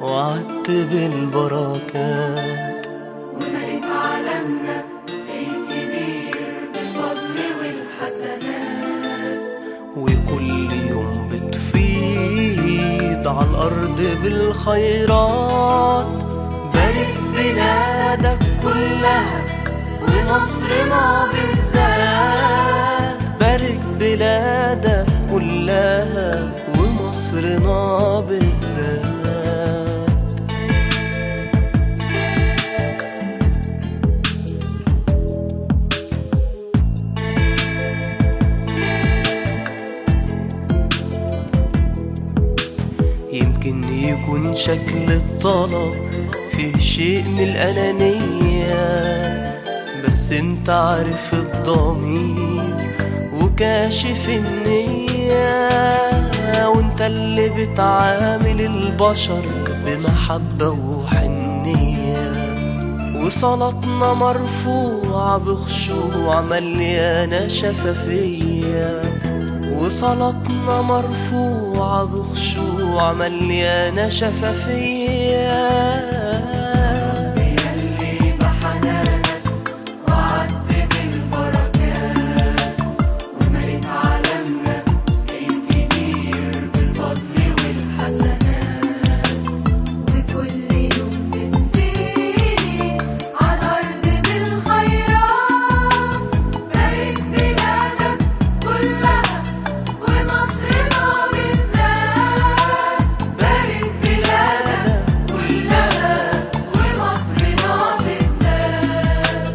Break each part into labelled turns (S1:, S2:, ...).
S1: وعدت بالبركات
S2: وملك عالمنا الكبير بالفضل والحسنات
S1: وكل يوم بتفيض على الأرض بالخيرات بارك بلادك كلها ومصرنا بالذات بارك بلادك كلها ومصرنا بالذات يمكن يكون شكل الطلب فيه شيء من الأنانية بس انت عارف الضمير وكاشف النية وانت اللي بتعامل البشر بمحبة وحنية وصلاتنا مرفوعة بخشوع مليانة شفافية وصلاتنا مرفوعة بخشوع مليانة شفافية
S2: يلي بحنانك وعدت بالبركات وملك عالمنا الكبير بالفضل والحسنات وكل يوم بتفيد على الأرض بالخيرات بارك بلادك كلها ومصرنا بالذات بارك بلادك كلها ومصرنا بالذات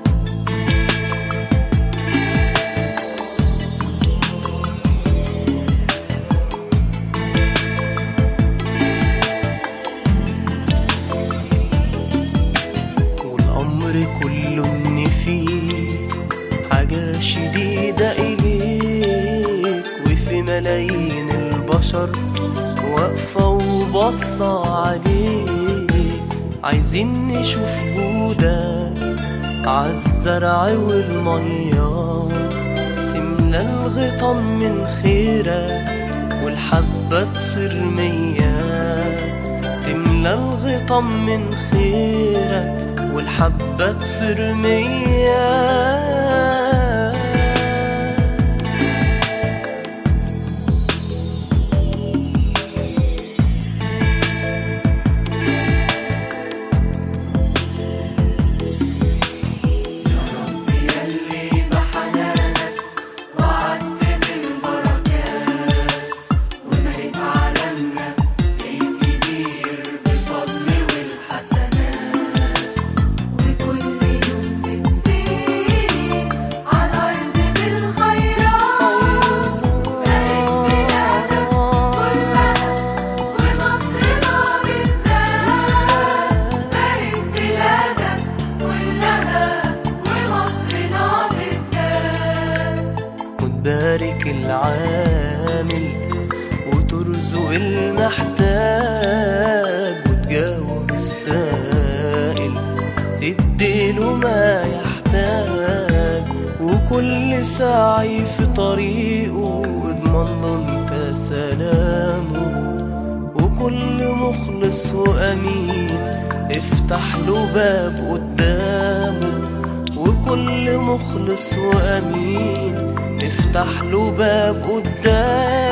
S1: والأمر كله إن فيه حاجة شديدة إليك وفي ملايين البشر واقفة وبصة عليك عايزين نشوف جودك عالزرع والمية تملى الغيطان من خيرك والحبة تصير مية تملى الغيطان من خيرك والحبة تصير مية
S2: يلي بحنانك وعدت بالبركات وملك عالمنا الكبير بالفضل والحسنات وكل يوم بتفيد على الأرض بالخيرات بارك بلادك كلها ومصرنا بالذات بارك بلادك كلها ومصرنا بالذات
S1: وتبارك العامل وترزق المحتاج وتجاوب السائل تديله ما يحتاج وكل سعي في طريقه اضمن له انت سلامه وكل مخلص وامين افتح له باب قدامه وكل مخلص وامين افتح له باب قدامه